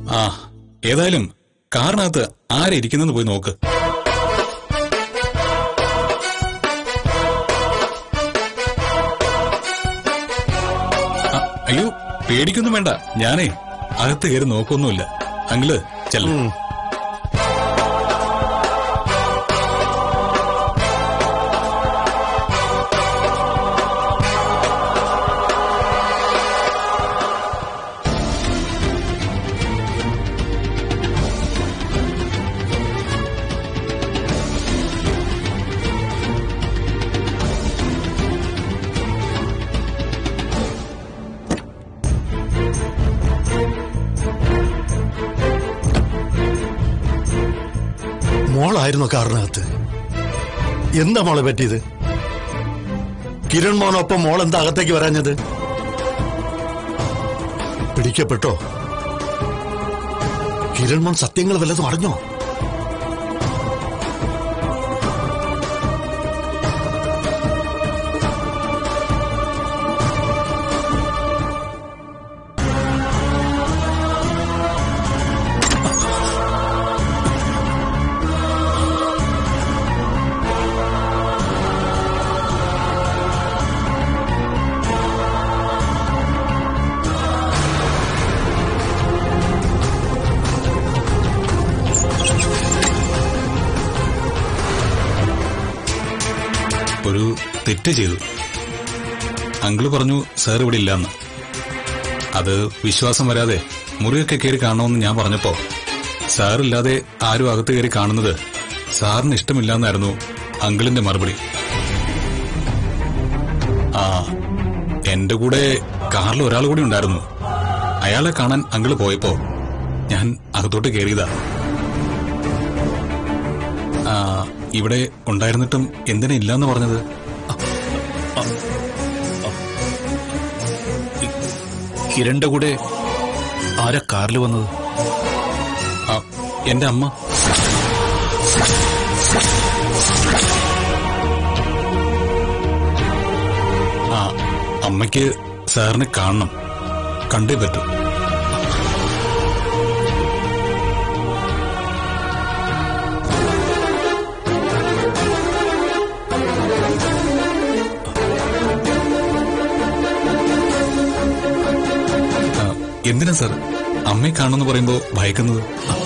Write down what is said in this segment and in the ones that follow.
ആ ഏതായാലും കാറിനകത്ത് ആരിയ്ക്കുന്നെന്ന് പോയി നോക്ക് ആ, അയ്യോ പേടിക്കൊന്നും വേണ്ട ഞാനേ അകത്ത് കയറി നോക്കൊന്നുമില്ല അങ്കിള് ചെല്ല മോളായിരുന്നു കാറിനകത്ത് എന്താ മോളെ പറ്റിയത് കിരൺ മോനൊപ്പം മോൾ എന്താ അകത്തേക്ക് വരാഞ്ഞത് പിടിക്കപ്പെട്ടോ കിരൺ മോൻ സത്യങ്ങൾ വല്ലതും അറിഞ്ഞോ ഒരു തെറ്റ് ചെയ്തു അങ്കിള് പറഞ്ഞു സാർ ഇവിടെ ഇല്ലാന്ന് അത് വിശ്വാസം വരാതെ മുറിയൊക്കെ കയറി കാണണമെന്ന് ഞാൻ പറഞ്ഞപ്പോ സാറില്ലാതെ ആരും അകത്ത് കയറി കാണുന്നത് സാറിന് ഇഷ്ടമില്ലാന്നായിരുന്നു അങ്കിളിന്റെ മറുപടി ആ എന്റെ കൂടെ കാറിൽ ഒരാൾ കൂടി ഉണ്ടായിരുന്നു അയാളെ കാണാൻ അങ്കിള് പോയപ്പോ ഞാൻ അകത്തോട്ട് കയറിയതാ ആ ഇവിടെ ഉണ്ടായിരുന്നിട്ടും എന്തിനാ ഇല്ലാന്ന് പറഞ്ഞത് കിരണിന്റെ കൂടെ ആരാ കാറിൽ വന്നത് ആ, എന്റെ അമ്മ ആ അമ്മയ്ക്ക് സാറിനെ കാണണം കണ്ടേ പറ്റൂ ആ, എന്തിനാ സാർ അമ്മയെ കാണുമെന്ന് പറയുമ്പോ ഭയക്കുന്നത്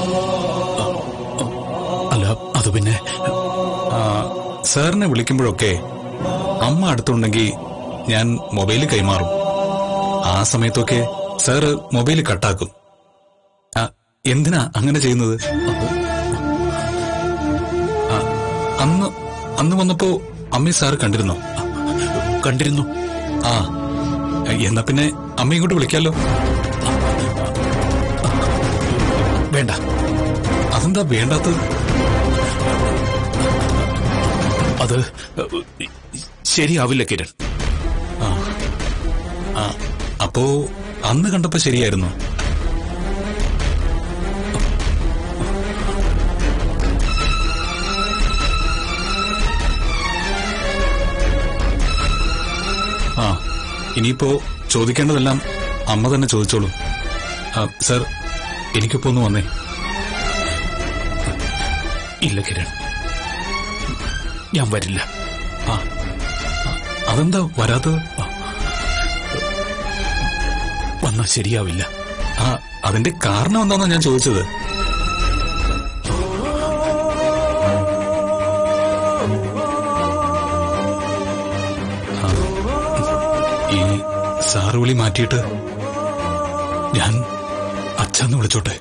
അല്ല അത് പിന്നെ ആ, സാറിനെ വിളിക്കുമ്പോഴൊക്കെ അമ്മ അടുത്തുണ്ടെങ്കിൽ ഞാൻ മൊബൈൽ കൈമാറും ആ സമയത്തൊക്കെ സാറ് മൊബൈൽ കട്ടാക്കും ആ, എന്തിനാ അങ്ങനെ ചെയ്യുന്നത് ആ, അന്ന് അന്ന് വന്നപ്പോ അമ്മയെ സാറ് കണ്ടിരുന്നോ കണ്ടിരുന്നു ആ എന്നാ പിന്നെ അമ്മ ഇങ്ങോട്ട് വിളിക്കാലോ വേണ്ട അതെന്താ വേണ്ടാത്തത് അത് ശരിയാവില്ല കിരൺ ആ അപ്പോ അന്ന് കണ്ടപ്പോ ശരിയായിരുന്നു ആ ഇനിയിപ്പോ ചോദിക്കേണ്ടതെല്ലാം അമ്മ തന്നെ ചോദിച്ചോളൂ ആ, സർ എനിക്കിപ്പോ ഒന്ന് വന്നേ ഇല്ല കിരൺ ഞാൻ വരില്ല ആ ആ, അതെന്താ വരാത്തത് വന്നാൽ ശരിയാവില്ല ആ അതിന്റെ കാരണം എന്താന്നാ ഞാൻ ചോദിച്ചത് ആ, ഈ സാറ് വിളി മാറ്റിയിട്ട് ഞാൻ അച്ഛന്ന് വിളിച്ചോട്ടെ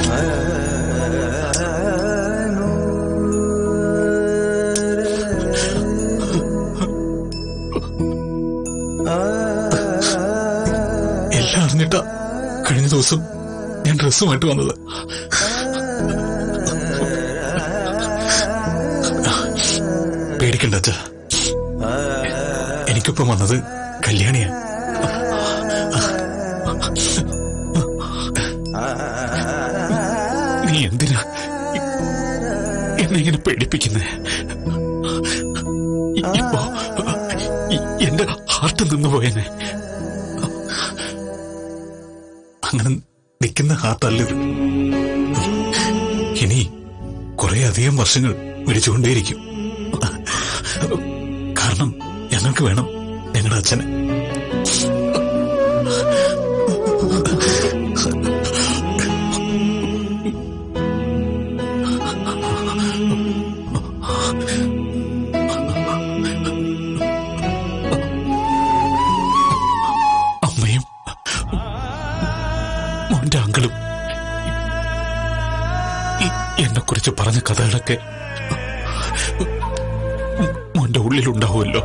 എല്ലാം അറിഞ്ഞിട്ടാ കഴിഞ്ഞ ദിവസം ഞാൻ ഡ്രസ്സുമായിട്ട് വന്നത് പേടിക്കണ്ട അച്ഛ എനിക്കൊപ്പം വന്നത് കല്യാണിയാ നീ എന്തിനാ എന്നെ ഇങ്ങനെ പേടിപ്പിക്കുന്നേ ഇപ്പോ ഇ- എന്റെ ഹാർട്ട് നിന്ന് പോയെന്നെ അങ്ങനെ നിൽക്കുന്ന ഹാർട്ടല്ലത് ഇനി കുറെ അധികം വർഷങ്ങൾ വിളിച്ചുകൊണ്ടേയിരിക്കും കാരണം ഞങ്ങൾക്ക് വേണം ഞങ്ങളുടെ അച്ഛനെ അമ്മയും മോന്റെ അങ്കിളും എന്നെ കുറിച്ച് പറഞ്ഞ കഥകളൊക്കെ മോന്റെ ഉള്ളിലുണ്ടാവുമല്ലോ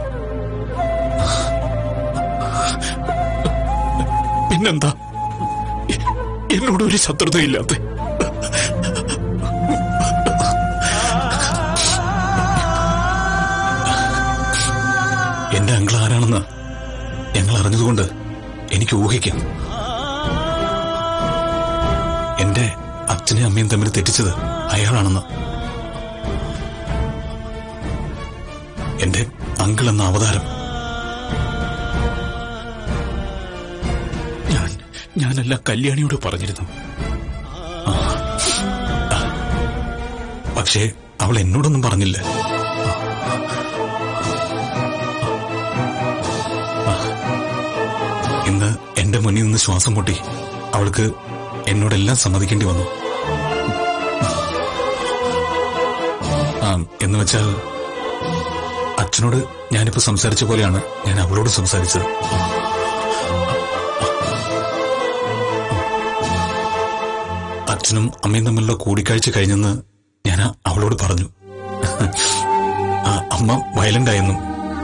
പിന്നെന്താ എ- എന്നോട് ഒരു ശത്രുതയില്ലാത്ത എന്റെ അങ്കിൾ ആരാണെന്ന് ഞങ്ങൾ അറിഞ്ഞതുകൊണ്ട് എനിക്ക് ഊഹിക്കാം എന്റെ അച്ഛനെയും അമ്മയും തമ്മിൽ തെറ്റിച്ചത് അയാളാണെന്ന് എന്റെ അങ്കിൾ എന്ന അവതാരം ഞാൻ ഞാനെല്ലാം കല്യാണിയോട് പറഞ്ഞിരുന്നു പക്ഷേ അവൾ എന്നോടൊന്നും പറഞ്ഞില്ല ഇന്ന് എന്റെ മുന്നിൽ നിന്ന് ശ്വാസം മുട്ടി അവൾക്ക് എന്നോടെല്ലാം സമ്മതിക്കേണ്ടി വന്നു ആ എന്ന് വെച്ചാൽ അച്ഛനോട് ഞാനിപ്പോ സംസാരിച്ച പോലെയാണ് ഞാൻ അവളോട് സംസാരിച്ചത് അച്ഛനും അമ്മയും തമ്മിലുള്ള കൂടിക്കാഴ്ച കഴിഞ്ഞെന്ന് ഞാൻ ആ- അവളോട് പറഞ്ഞു ആ അമ്മ വയലന്റ് ആയെന്നും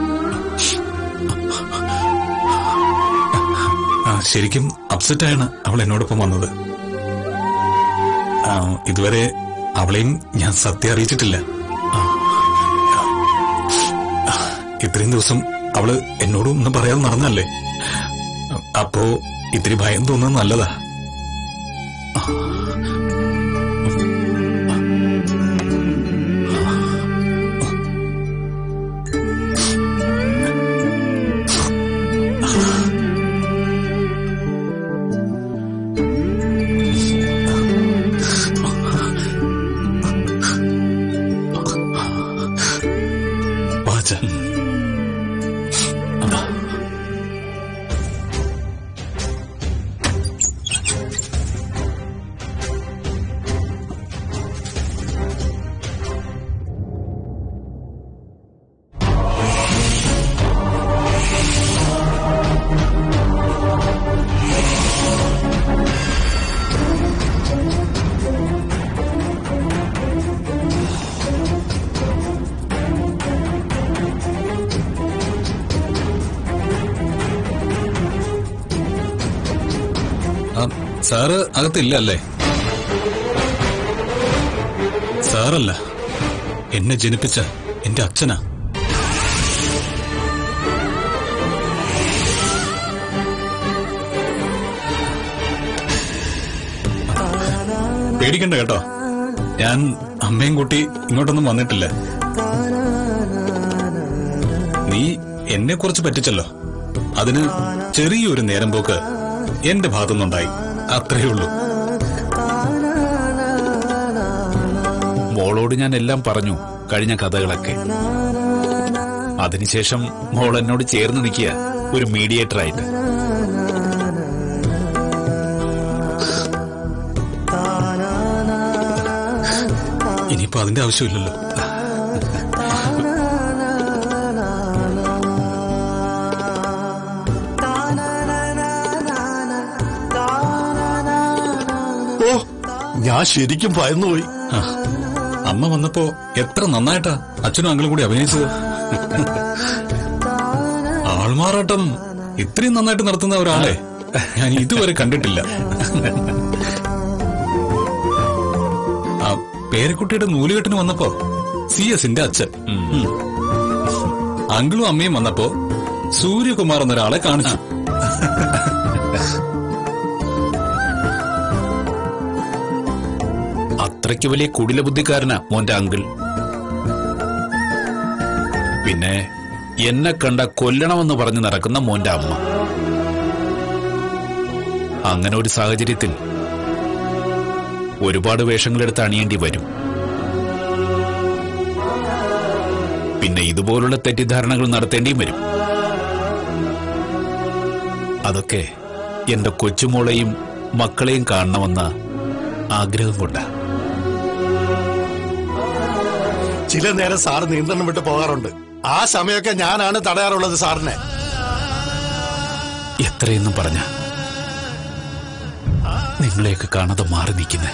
ആ, ശരിക്കും അപ്സെറ്റ് ആയാണ് അവൾ എന്നോടൊപ്പം വന്നത് ആ, ഇതുവരെ അവളെയും ഞാൻ സത്യം അറിയിച്ചിട്ടില്ല ആ, ആ, ഇത്രയും ദിവസം അവള് എന്നോടും ഒന്നും പറയാതെ നടന്നല്ലേ അപ്പോ ഇത്തിരി ഭയം തോന്നുന്നത് നല്ലതാ വാച്ച ആ, സാറ് അകത്തില്ല അല്ലേ സാറല്ല എന്നെ ജനിപ്പിച്ച എന്റെ അച്ഛനാ പേടിക്കണ്ട കേട്ടോ ഞാൻ അമ്മയും കൂട്ടി ഇങ്ങോട്ടൊന്നും വന്നിട്ടില്ല നീ എന്നെ കുറിച്ച് പറ്റിച്ചല്ലോ അതിന് ചെറിയൊരു നേരം പോക്ക് എന്റെ ഭാഗത്തുനിന്നുണ്ടായി അത്രയേ ഉള്ളൂ മോളോട് ഞാൻ എല്ലാം പറഞ്ഞു കഴിഞ്ഞ കഥകളൊക്കെ അതിനുശേഷം മോൾ എന്നോട് ചേർന്ന് നിൽക്കുക ഒരു മീഡിയേറ്റർ ആയിട്ട് ഇനിയിപ്പോ അതിന്റെ ആവശ്യമില്ലല്ലോ ഓ ഞാൻ ശരിക്കും ഭയന്നുപോയി ആ, അമ്മ വന്നപ്പോ എത്ര നന്നായിട്ടാ അച്ഛനും അങ്ങളും കൂടി അഭിനയിച്ചത് ആൾമാറാട്ടം ഇത്രയും നന്നായിട്ട് നടത്തുന്ന ഒരാളെ ഞാൻ ഇതുവരെ കണ്ടിട്ടില്ല ആ പേരക്കുട്ടിയുടെ നൂലുകെട്ടിന് വന്നപ്പോ സി എസിന്റെ അച്ഛൻ ഉം. അങ്കിളും അമ്മയും വന്നപ്പോ സൂര്യകുമാർ എന്നൊരാളെ കാണിച്ചു അത്രയ്ക്ക് വലിയ കുടില ബുദ്ധിക്കാരനാ മോന്റെ അങ്കിൾ പിന്നെ എന്നെ കണ്ട കൊല്ലണമെന്ന് പറഞ്ഞ് നടക്കുന്ന മോന്റെ അമ്മ അങ്ങനെ ഒരു സാഹചര്യത്തിൽ ഒരുപാട് വേഷങ്ങളെടുത്ത് അണിയേണ്ടി വരും പിന്നെ ഇതുപോലുള്ള തെറ്റിദ്ധാരണകൾ നടത്തേണ്ടിയും വരും അതൊക്കെ എന്റെ കൊച്ചുമോളെയും മക്കളെയും കാണണമെന്ന ആഗ്രഹം കൊണ്ടാ ചില നേരം സാർ നിയന്ത്രണം വിട്ട് പോകാറുണ്ട് ആ സമയമൊക്കെ ഞാനാണ് തടയാറുള്ളത് സാറിനെ എത്രയെന്നും പറഞ്ഞ നിങ്ങളെയൊക്കെ കാണാതെ മാറി നിൽക്കുന്നേ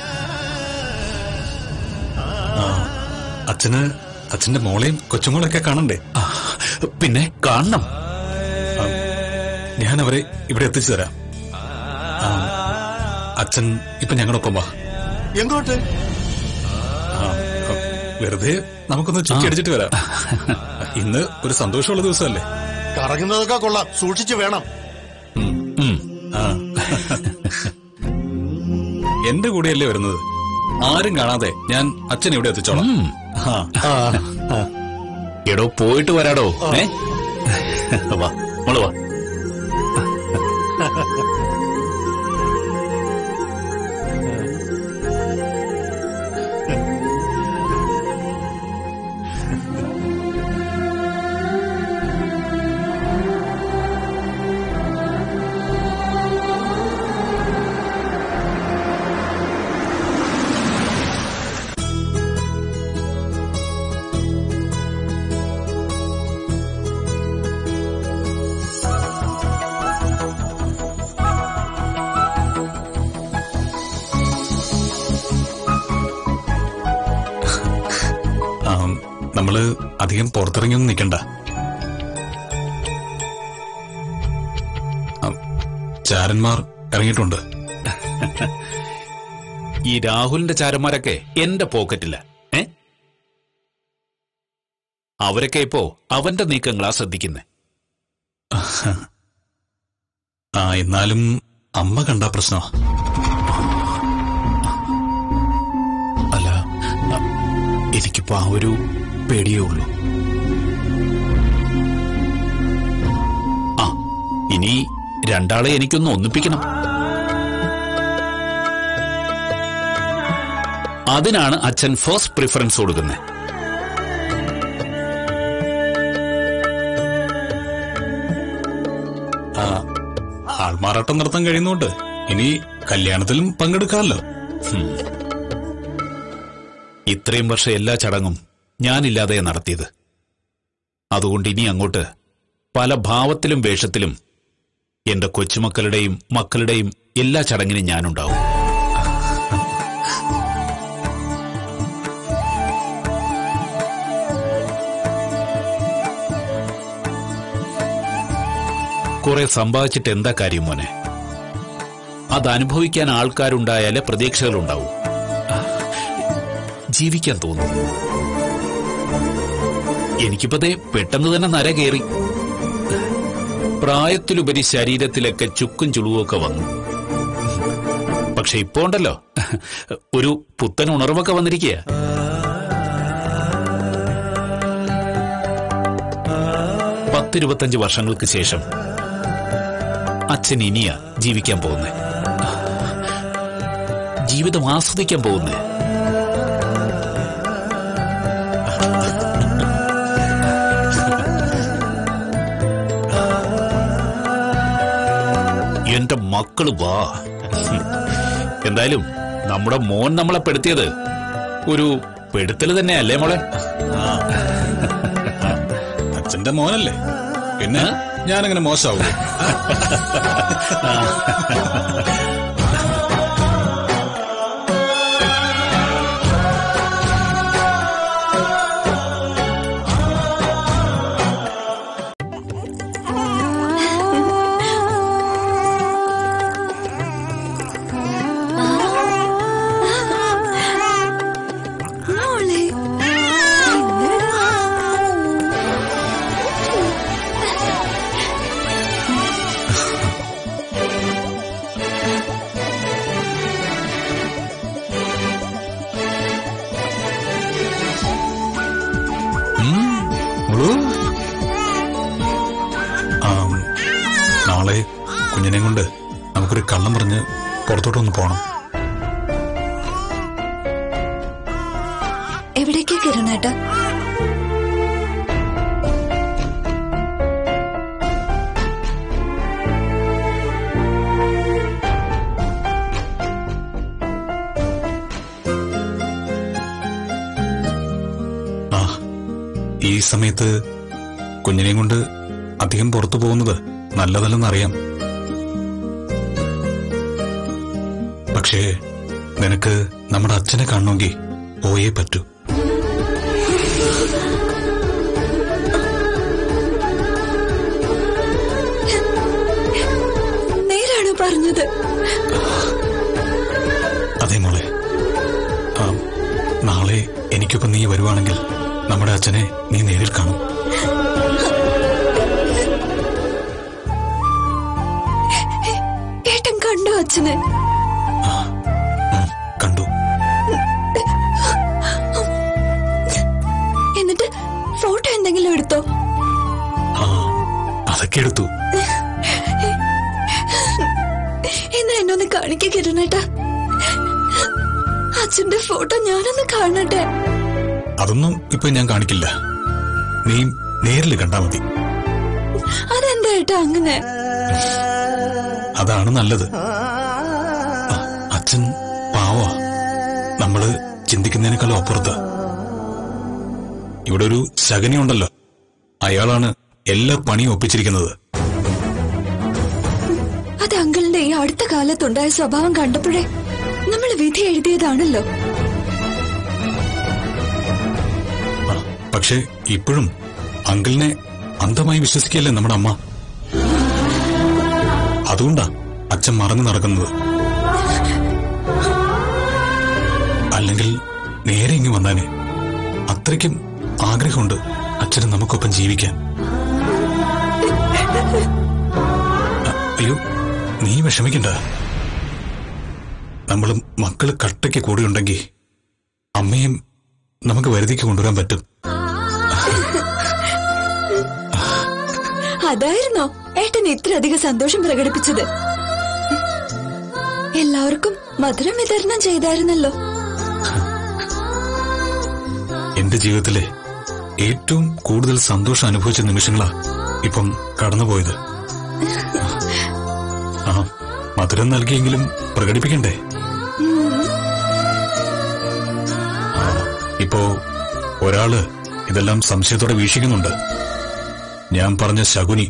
അച്ഛന് അച്ഛന്റെ മോളെയും കൊച്ചുമോളെയൊക്കെ കാണണ്ടേ ആ, പിന്നെ കാണണം ഞാൻ അവരെ ഇവിടെ എത്തിച്ചു തരാം ആ, അച്ഛൻ ഇപ്പൊ ഞങ്ങളൊപ്പം വാ എങ്ങോട്ട് ആ, ആ, വെറുതെ നമുക്കൊന്ന് ചുറ്റി അടിച്ചിട്ട് വരാം ഇന്ന് ഒരു സന്തോഷമുള്ള ദിവസമല്ലേ കറങ്ങുന്നതൊക്കെ കൊള്ളാം സൂക്ഷിച്ചു വേണം ഉം. ആ. എന്റെ കൂടെയല്ലേ വരുന്നത് ആരും കാണാതെ ഞാൻ അച്ഛൻ ഇവിടെ എത്തിച്ചോളാം ഉം. ആ ആ, ആ. എടോ പോയിട്ട് വരാടോ ഏ വാ മോള് വാ ആ, നമ്മള് അധികം പുറത്തിറങ്ങിയൊന്നും നിൽക്കണ്ട ആ, ചാരന്മാർ ഇറങ്ങിയിട്ടുണ്ട് ഈ രാഹുലിന്റെ ചാരന്മാരൊക്കെ എന്റെ പോക്കറ്റില്ല ഏ അവരൊക്കെ ഇപ്പോ അവന്റെ നീക്കങ്ങളാ ശ്രദ്ധിക്കുന്നേ ആ എന്നാലും അമ്മ കണ്ട പ്രശ്നമാ അല്ല അ, എനിക്കിപ്പോ ആ ഒരു പേടിയേ ഉള്ളൂ ആ ഇനി രണ്ടാളെ എനിക്കൊന്ന് ഒന്നിപ്പിക്കണം അതിനാണ് അച്ഛൻ ഫസ്റ്റ് പ്രിഫറൻസ് കൊടുക്കുന്നത് ആ ആൾമാറാട്ടം നടത്താൻ കഴിയുന്നോണ്ട് ഇനി കല്യാണത്തിലും പങ്കെടുക്കാമല്ലോ ഹും. ഇത്രയും വർഷം എല്ലാ ചടങ്ങും ഞാനില്ലാതെ നടത്തിയത് അതുകൊണ്ട് ഇനി അങ്ങോട്ട് പല ഭാവത്തിലും വേഷത്തിലും എന്റെ കൊച്ചുമക്കളുടെയും മക്കളുടെയും എല്ലാ ചടങ്ങിനും ഞാനുണ്ടാവും കുറെ സമ്പാദിച്ചിട്ട് എന്താ കാര്യം മോനെ അത് അനുഭവിക്കാൻ ആൾക്കാരുണ്ടായാലേ പ്രതീക്ഷകളുണ്ടാവൂ ജീവിക്കാൻ തോന്നും എനിക്കിപ്പതേ പെട്ടെന്ന് തന്നെ നര കയറി പ്രായത്തിലുപരി ശരീരത്തിലൊക്കെ ചുക്കും ചുളുവൊക്കെ വന്നു പക്ഷെ ഇപ്പോ ഉണ്ടല്ലോ ഒരു പുത്തൻ ഉണർവൊക്കെ വന്നിരിക്കുക പത്തിരുപത്തഞ്ച് വർഷങ്ങൾക്ക് ശേഷം അച്ഛൻ ഇനിയാ ജീവിക്കാൻ പോകുന്നേ ജീവിതം ആസ്വദിക്കാൻ പോകുന്നേ എന്റെ മക്കള് വാ എന്തായാലും നമ്മുടെ മോൻ നമ്മളെ പെടുത്തിയത് ഒരു പെടുത്തല് തന്നെയല്ലേ മോളെ അച്ഛന്റെ മോനല്ലേ പിന്നെ ഞാനങ്ങനെ മോശമാവൂ പുറത്തോട്ടൊന്ന് പോണം എവിടേക്കാ കിരണേട്ടാ ആ ഈ സമയത്ത് കുഞ്ഞിനെയും കൊണ്ട് അധികം പുറത്തു പോകുന്നത് നല്ലതല്ലെന്നറിയാം പക്ഷേ നിനക്ക് നമ്മുടെ അച്ഛനെ കാണണമെങ്കിൽ പോയേ പറ്റൂ നേരാണോ പറഞ്ഞത് അതെ മോളെ ആ, നാളെ എനിക്കൊപ്പം നീ വരുവാണെങ്കിൽ നമ്മുടെ അച്ഛനെ നീ നേരിൽ കാണും ഏട്ടൻ കണ്ടോ അച്ഛനെ ഉം, കണ്ടു എന്നിട്ട് ഫോട്ടോ എന്തെങ്കിലും എടുത്തോ ആ അതൊക്കെ എടുത്തു എന്നാ എന്നൊന്ന് കാണിക്ക കിരണേട്ടാ അച്ഛന്റെ ഫോട്ടോ ഞാനൊന്ന് കാണട്ടെ അതൊന്നും ഇപ്പൊ ഞാൻ കാണിക്കില്ല നീ നേരിൽ കണ്ടാ മതി അതെന്താ ഏട്ടാ അങ്ങനെ അതാണ് നല്ലത് ആ, അച്ഛൻ പാവ നമ്മള് ചിന്തിക്കുന്നതിനേക്കാളും അപ്പുറത്ത് ഇവിടെ ഒരു ശകനി ഉണ്ടല്ലോ അയാളാണ് എല്ലാ പണിയും ഒപ്പിച്ചിരിക്കുന്നത് അത് അങ്കിളിന്റെ ഈ അടുത്ത കാലത്തുണ്ടായ സ്വഭാവം കണ്ടപ്പോഴേ നമ്മൾ വിധി എഴുതിയതാണല്ലോ ആ, പക്ഷെ ഇപ്പോഴും അങ്കിളിനെ അന്ധമായി വിശ്വസിക്കല്ലേ നമ്മുടെ അമ്മ അതുകൊണ്ടാ അച്ഛൻ മറന്നു നടക്കുന്നത് അല്ലെങ്കിൽ നേരെ ഇങ്ങ് വന്നാനെ അത്രയ്ക്കും ആഗ്രഹമുണ്ട് അച്ഛന് നമുക്കൊപ്പം ജീവിക്കാൻ അ- അയ്യോ നീ വിഷമിക്കണ്ട നമ്മൾ മക്കള് കട്ടയ്ക്ക് കൂടെയുണ്ടെങ്കിൽ അമ്മയും നമുക്ക് വരുതിക്ക് കൊണ്ടുവരാൻ പറ്റും അതായിരുന്നോ ഏട്ടൻ ഇത്രയധികം സന്തോഷം പ്രകടിപ്പിച്ചത് എല്ലാവർക്കും മധുരം വിതരണം ചെയ്തായിരുന്നല്ലോ എന്റെ ജീവിതത്തിലെ ഏറ്റവും കൂടുതൽ സന്തോഷം അനുഭവിച്ച നിമിഷങ്ങളാ ഇപ്പം കടന്നുപോയത് ആ മധുരം നൽകിയെങ്കിലും പ്രകടിപ്പിക്കണ്ടേ ആ, ഇപ്പോ ഒരാള് ഇതെല്ലാം സംശയത്തോടെ വീക്ഷിക്കുന്നുണ്ട് ഞാൻ പറഞ്ഞ ശകുനി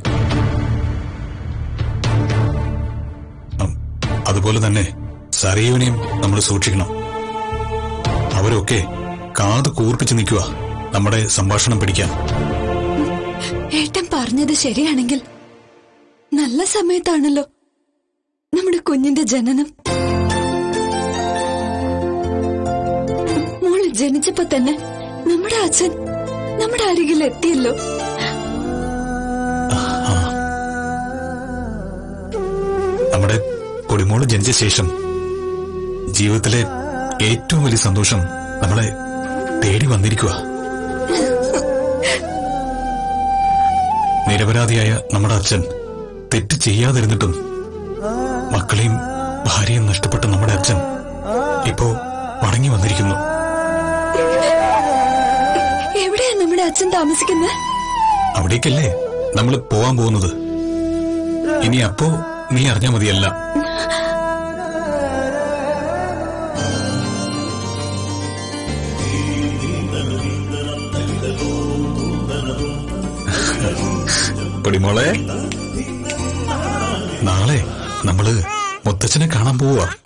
ഉം, അതുപോലെ തന്നെ സരയുവിനെയും നമ്മൾ സൂക്ഷിക്കണം അവരൊക്കെ കാത് കൂർപ്പിച്ച് നിൽക്കുക നമ്മുടെ സംഭാഷണം പിടിക്കാൻ ഏട്ടൻ പറഞ്ഞത് ശരിയാണെങ്കിൽ നല്ല സമയത്താണല്ലോ നമ്മുടെ കുഞ്ഞിന്റെ ജനനം മോള് ജനിച്ചപ്പോ തന്നെ നമ്മുടെ അച്ഛൻ നമ്മുടെ അരികിൽ എത്തിയല്ലോ നമ്മുടെ പൊടിമോള് ജനിച്ച ശേഷം ജീവിതത്തിലെ ഏറ്റവും വലിയ സന്തോഷം നമ്മളെ തേടി വന്നിരിക്കുക നിരപരാധിയായ നമ്മുടെ അച്ഛൻ തെറ്റ് ചെയ്യാതിരുന്നിട്ടും മക്കളെയും ഭാര്യയും നഷ്ടപ്പെട്ട നമ്മുടെ അച്ഛൻ ഇപ്പോ മടങ്ങി വന്നിരിക്കുന്നു എവിടെയാ നമ്മുടെ അച്ഛൻ താമസിക്കുന്നത് അവിടേക്കല്ലേ നമ്മൾ പോവാൻ പോകുന്നത് ഇനി അപ്പോ നീ അറിഞ്ഞാ മതിയല്ല പൊടിമോളെ നാളെ നമ്മള് മുത്തച്ഛനെ കാണാൻ പോവാ